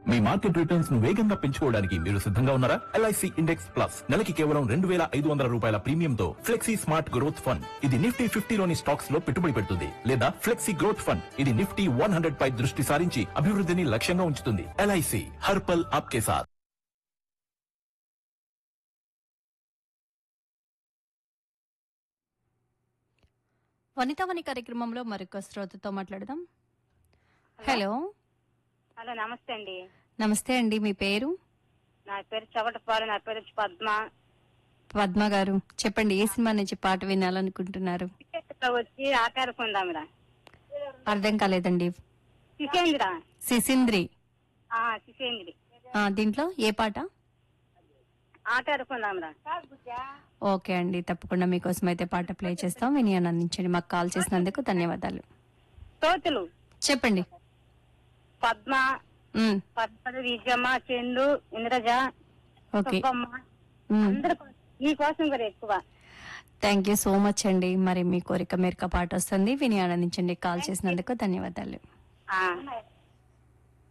మీ market returns ను వేగంగా పెంచుకోవడానికి మీరు సిద్ధంగా ఉన్నారా ఎల్ఐసి ఇండెక్స్ ప్లస్ నెలకి కేవలం రెండు వేల ఐదు వందల రూపాయల ప్రీమియంతో ఫ్లెక్సీ స్మార్ట్ గ్రోత్ ఫండ్ ఇది నిఫ్టీ ఫిఫ్టీలోని స్టాక్స్ లో పెట్టుబడి పెడుతుంది లేదా ఫ్లెక్సీ గ్రోత్ ఫండ్ ఇది నిఫ్టీ వన్ హండ్రెడ్ పై దృష్టి సారించి అభివృద్ధిని లక్ష్యంగా ఉంచుతుంది ఎల్ఐసి హర్పల్ ఆప్కే సాత్ వనితావని కార్యక్రమంలో మరొక శ్రోతతో మాట్లాడదాం హలో హలో నమస్తే అండి నమస్తే అండి మీ పేరు నా పేరు చవటపాలు నా పేరు వచ్చి పద్మ పద్మ గారు చెప్పండి ఏ సినిమా నుంచి పాట వినాలనుకుంటున్నారు టికెట్లో వచ్చి ఆట ఆడుకుందాంరా అర్థం కాలేదండి శిశేంద్ర సిసింద్రి ఆ శిశేంద్రి ఆ, దీంట్లో ఏ పాట ఆట ఆడుకుందాంరా ఓకే అండి తప్పకుండా మీకోసం అయితే పాట ప్లే చేస్తాం విని అందించండి మాకు కాల్ చేసినందుకు ధన్యవాదాలు తోతులు చెప్పండి పద్మ ఉమ్, పద్మ విజయమ్మ చందు ఇంద్రజ ఓకే సుబ్బమ్మ ఉమ్, అందరు నీకోసం కూడా ఎక్కువ థ్యాంక్ యూ సో మచ్ అండి మరి మీ కోరిక మేరకు పాట వస్తుంది విని ఆనందించండి కాల్ చేసినందుకు ధన్యవాదాలు ఆ